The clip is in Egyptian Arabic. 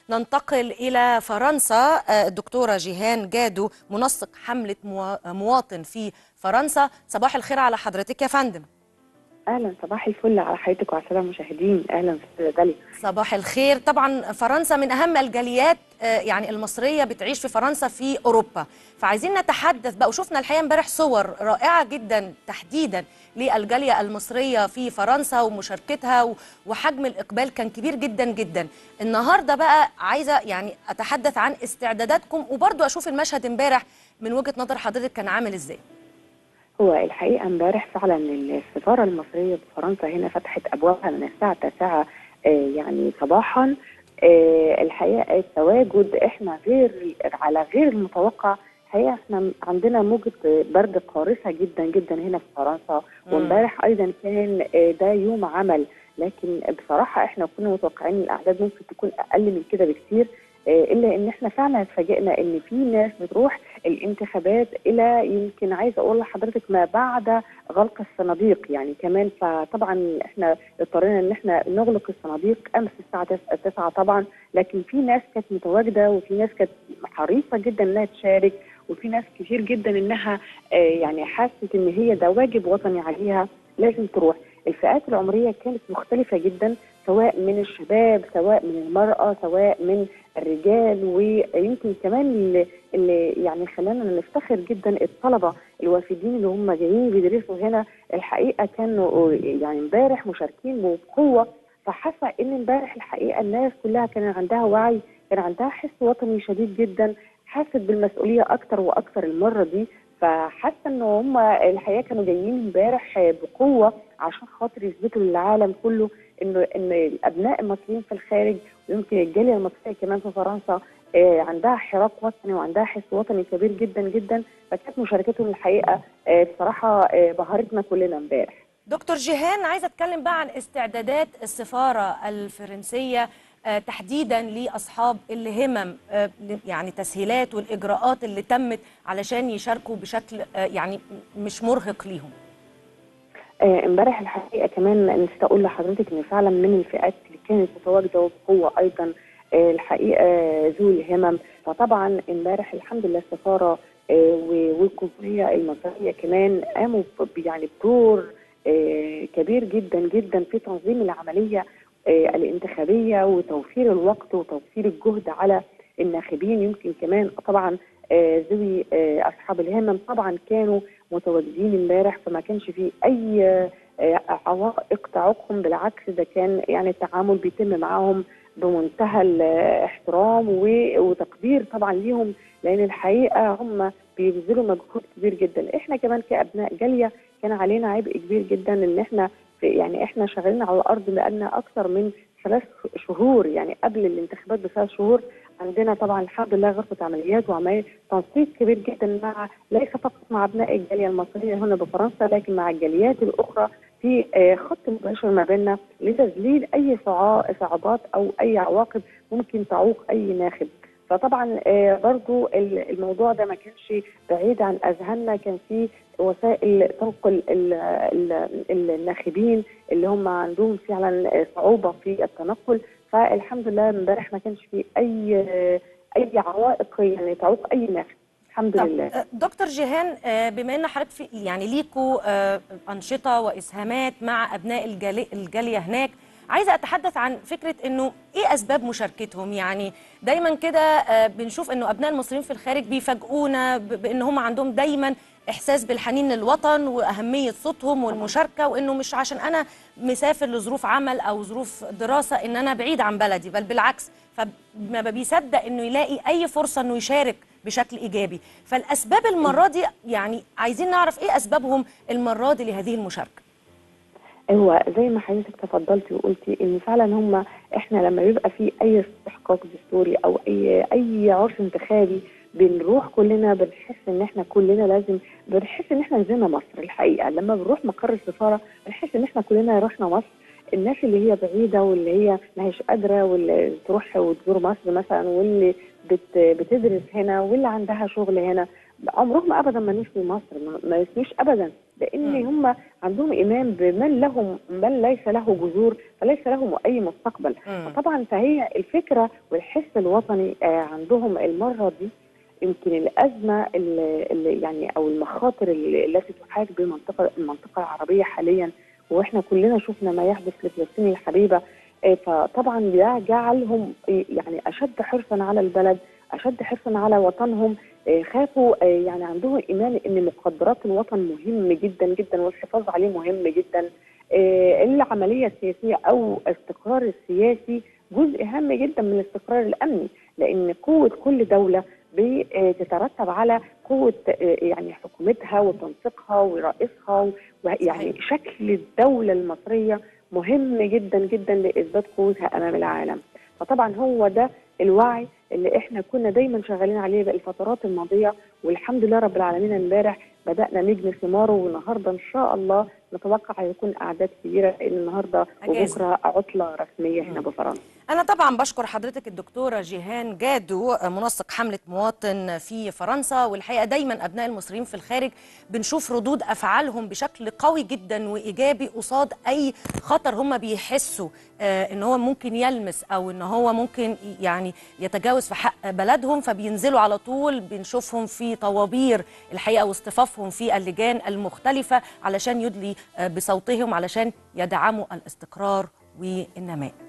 ننتقل إلى فرنسا الدكتورة جيهان جادو منسق حملة مواطن في فرنسا صباح الخير على حضرتك يا فندم اهلا صباح الفل على حضرتك وعلى الساده المشاهدين اهلا في داليا صباح الخير طبعا فرنسا من اهم الجاليات يعني المصريه بتعيش في فرنسا في اوروبا فعايزين نتحدث بقى وشفنا الحقيقه امبارح صور رائعه جدا تحديدا للجاليه المصريه في فرنسا ومشاركتها وحجم الاقبال كان كبير جدا جدا النهارده بقى عايزه يعني اتحدث عن استعداداتكم وبرضو اشوف المشهد امبارح من وجهه نظر حضرتك كان عامل ازاي هو الحقيقه امبارح فعلا السفاره المصريه بفرنسا هنا فتحت ابوابها من الساعه 9 يعني صباحا الحقيقه التواجد احنا غير على غير المتوقع الحقيقه احنا عندنا موجه برد قارصه جدا جدا هنا في فرنسا وامبارح ايضا كان ده يوم عمل لكن بصراحه احنا كنا متوقعين الاعداد ممكن تكون اقل من كده بكثير الا ان احنا فعلا اتفاجئنا ان في ناس بتروح الانتخابات الى يمكن عايزه اقول لحضرتك ما بعد غلق الصناديق يعني كمان فطبعا احنا اضطرينا ان احنا نغلق الصناديق امس الساعه 9 طبعا لكن في ناس كانت متواجده وفي ناس كانت حريصه جدا انها تشارك وفي ناس كتير جدا انها يعني حست ان هي ده واجب وطني عليها لازم تروح الفئات العمريه كانت مختلفه جدا سواء من الشباب سواء من المراه سواء من الرجال ويمكن كمان اللي, اللي يعني خلانا نفتخر جدا الطلبه الوافدين اللي هم جايين بيدرسوا هنا الحقيقه كانوا يعني امبارح مشاركين وبقوه فحاسه ان امبارح الحقيقه الناس كلها كان عندها وعي كان عندها حس وطني شديد جدا حاسه بالمسؤوليه اكتر واكتر المره دي فحاسه ان هم الحقيقه كانوا جايين امبارح بقوه عشان خاطر يثبتوا للعالم كله انه ان الابناء المصريين في الخارج ويمكن الجاليه المصريه كمان في فرنسا آه عندها حراك وطني وعندها حس وطني كبير جدا جدا فكانت مشاركتهم الحقيقه آه بصراحه آه بهرتنا كلنا امبارح. دكتور جيهان عايزه اتكلم بقى عن استعدادات السفاره الفرنسيه تحديدا لاصحاب الهمم يعني تسهيلات والاجراءات اللي تمت علشان يشاركوا بشكل يعني مش مرهق ليهم. امبارح الحقيقه كمان نسيت اقول لحضرتك ان فعلا من الفئات اللي كانت متواجده وبقوه ايضا الحقيقه ذوي الهمم فطبعا امبارح الحمد لله السفاره والجمهوريه المصريه كمان قاموا يعني بدور كبير جدا جدا في تنظيم العمليه الانتخابيه وتوفير الوقت وتوفير الجهد على الناخبين يمكن كمان طبعا ذوي اصحاب الهمم طبعا كانوا متواجدين امبارح فما كانش فيه اي عوائق تعوقهم بالعكس ده كان يعني التعامل بيتم معاهم بمنتهى الاحترام وتقدير طبعا ليهم لان الحقيقه هم بيبذلوا مجهود كبير جدا احنا كمان كابناء جاليه كان علينا عبء كبير جدا ان احنا يعني احنا شغالين على الارض بقالنا اكثر من ثلاث شهور يعني قبل الانتخابات بثلاث شهور عندنا طبعا الحمد لله غرفه عمليات وعمليه تنسيق كبير جدا مع ليس فقط مع ابناء الجاليه المصريه هنا بفرنسا لكن مع الجاليات الاخرى في خط مباشر ما بيننا لتذليل اي صعوبات او اي عواقب ممكن تعوق اي ناخب فطبعا برضو الموضوع ده ما كانش بعيد عن اذهاننا كان في وسائل تنقل الناخبين اللي هم عندهم فعلا صعوبه في التنقل فالحمد لله امبارح ما كانش في اي اي عوائق يعني تعوق اي ناخب الحمد لله دكتور جيهان بما ان حضرتك في يعني ليكوا انشطه واسهامات مع ابناء الجاليه هناك عايزه اتحدث عن فكره انه ايه اسباب مشاركتهم يعني دايما كده بنشوف انه ابناء المصريين في الخارج بيفاجئونا بان هم عندهم دايما احساس بالحنين للوطن واهميه صوتهم والمشاركه وانه مش عشان انا مسافر لظروف عمل او ظروف دراسه ان انا بعيد عن بلدي بل بالعكس فما بيصدق انه يلاقي اي فرصه انه يشارك بشكل ايجابي فالاسباب المره دي يعني عايزين نعرف ايه اسبابهم المره دي لهذه المشاركه هو زي ما حضرتك تفضلتي وقلتي ان فعلا هم احنا لما بيبقى في اي استحقاق دستوري او اي اي عرس انتخابي بنروح كلنا بنحس ان احنا كلنا لازم بنحس ان احنا نزلنا مصر الحقيقه لما بنروح مقر السفاره بنحس ان احنا كلنا رحنا مصر الناس اللي هي بعيده واللي هي ما هيش قادره واللي تروح وتزور مصر مثلا واللي بت بتدرس هنا واللي عندها شغل هنا عمرهم ابدا ما نسوا مصر ما يسموش ابدا لان مم. هم عندهم ايمان بمن لهم من ليس له جذور فليس لهم اي مستقبل مم. طبعا فهي الفكره والحس الوطني آه، عندهم المره دي يمكن الازمه اللي اللي يعني او المخاطر اللي- التي تحاك بمنطقه المنطقه العربيه حاليا واحنا كلنا شفنا ما يحدث لفلسطين الحبيبه آه، فطبعا ده جعلهم آه، يعني اشد حرصا على البلد اشد حرصا على وطنهم آه، خافوا آه، يعني عندهم ايمان ان مقدرات الوطن مهم جدا جدا والحفاظ عليه مهم جدا آه، العمليه السياسيه او الاستقرار السياسي جزء هام جدا من الاستقرار الامني لان قوه كل دوله بتترتب على قوه آه، يعني حكومتها وتنسيقها ورئيسها ويعني شكل الدوله المصريه مهم جدا جدا لاثبات قوتها امام العالم فطبعا هو ده الوعي اللي احنا كنا دايما شغالين عليه بقى الفترات الماضيه والحمد لله رب العالمين امبارح بدانا نجني ثماره والنهارده ان شاء الله نتوقع هيكون اعداد كبيره لان النهارده أجازة. وبكره عطله رسميه هنا مم. بفرنسا أنا طبعا بشكر حضرتك الدكتورة جيهان جادو منسق حملة مواطن في فرنسا والحقيقة دايما أبناء المصريين في الخارج بنشوف ردود أفعالهم بشكل قوي جدا وإيجابي قصاد أي خطر هم بيحسوا آه إن هو ممكن يلمس أو إن هو ممكن يعني يتجاوز في حق بلدهم فبينزلوا على طول بنشوفهم في طوابير الحقيقة واصطفافهم في اللجان المختلفة علشان يدلي آه بصوتهم علشان يدعموا الاستقرار والنماء